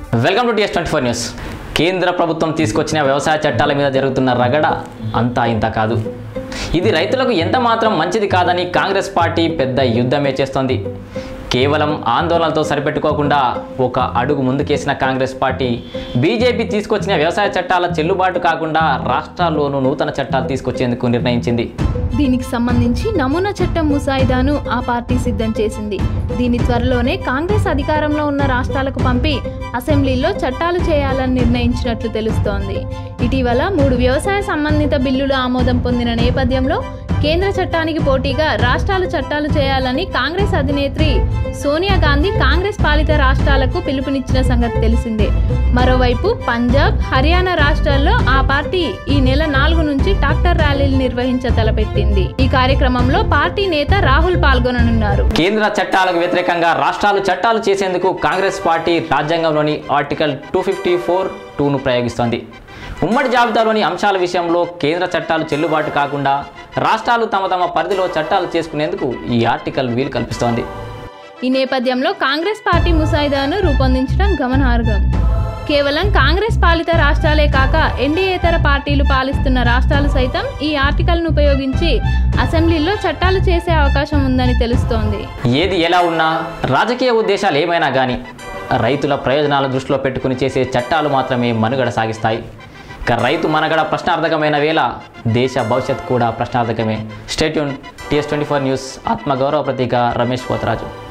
welcome to TS twenty four news కేంద్ర ప్రభుత్వం తీసుకొచ్చిన వ్యవసాయ చట్టాల మీద జరుగుతున్న రగడ అంతా ఇంత కాదు ఇది రైతులకు ఎంత మాత్రం మంచిది కాదని కాంగ్రెస్ పార్టీ పెద్ద యుద్ధమే చేస్తోంది కేవలం ఆందోళనలతో సరిపెట్టుకోకుండా ఒక అడుగు ముందుకేసిన కాంగ్రెస్ పార్టీ బీజేపీ తీసుకొచ్చిన వ్యవసాయ చట్టాల చెల్లుబాటు కాకుండా రాష్ట్రాల్లోనూ నూతన చట్టాలు తీసుకొచ్చేందుకు నిర్ణయించింది దీనికి సంబంధించి నమూనా చట్టం ముసాయిదాను ఆ పార్టీ సిద్ధం చేసింది దీని త్వరలోనే కాంగ్రెస్ అధికారంలో ఉన్న రాష్ట్రాలకు పంపి అసెంబ్లీలో చట్టాలు చేయాలని నిర్ణయించినట్లు తెలుస్తోంది ఇటీవల మూడు వ్యవసాయ సంబంధిత బిల్లులు ఆమోదం పొందిన నేపథ్యంలో కేంద్ర చట్టానికి పోటీగా రాష్ట్రాలు చట్టాలు చేయాలని కాంగ్రెస్ అధినేత్రి సోనియా గాంధీ కాంగ్రెస్ పాలిత రాష్ట్రాలకు పిలుపునిచ్చిన సంగతి తెలిసిందే మరోవైపు పంజాబ్ హర్యానా రాష్ట్రాల్లో ఆ పార్టీ ఈ నెల నాలుగు నుంచి ట్రాక్టర్ ర్యాలీలు నిర్వహించ తలపెట్టింది ఈ కార్యక్రమంలో పార్టీ నేత రాహుల్ పాల్గొననున్నారు కేంద్ర చట్టాలకు వ్యతిరేకంగా రాష్ట్రాలు చట్టాలు చేసేందుకు కాంగ్రెస్ పార్టీ రాజ్యాంగంలోని ఆర్టికల్ టూ ఫిఫ్టీ ఫోర్ టూను ప్రయోగిస్తోంది ఉమ్మడి జాబితాలోని అంశాల విషయంలో కేంద్ర చట్టాలు చెల్లుబాటు కాకుండా రాష్ట్రాలు తమ తమ పరిధిలో చట్టాలు చేసుకునేందుకు ఈ ఆర్టికల్ వీలు కల్పిస్తోంది ఈ నేపథ్యంలో కాంగ్రెస్ పార్టీ ముసాయిదాను రూపొందించడం గమనార్హం కేవలం కాంగ్రెస్ పాలిత రాష్ట్రాలే కాక ఎన్డీఏతర పార్టీలు పాలిస్తున్న రాష్ట్రాలు సైతం ఈ ఆర్టికల్ను ఉపయోగించి అసెంబ్లీలో చట్టాలు చేసే అవకాశం ఉందని తెలుస్తోంది ఏది ఎలా ఉన్నా రాజకీయ ఉద్దేశాలు ఏమైనా కానీ రైతుల ప్రయోజనాల దృష్టిలో పెట్టుకుని చేసే చట్టాలు మాత్రమే మనుగడ సాగిస్తాయి ఇక రైతు మనగడ ప్రశ్నార్థకమైన వేళ దేశ భవిష్యత్ కూడా ప్రశ్నార్థకమే stay tuned TS twenty four news ఆత్మగౌరవ ప్రతీక రమేష్ పోతరాజు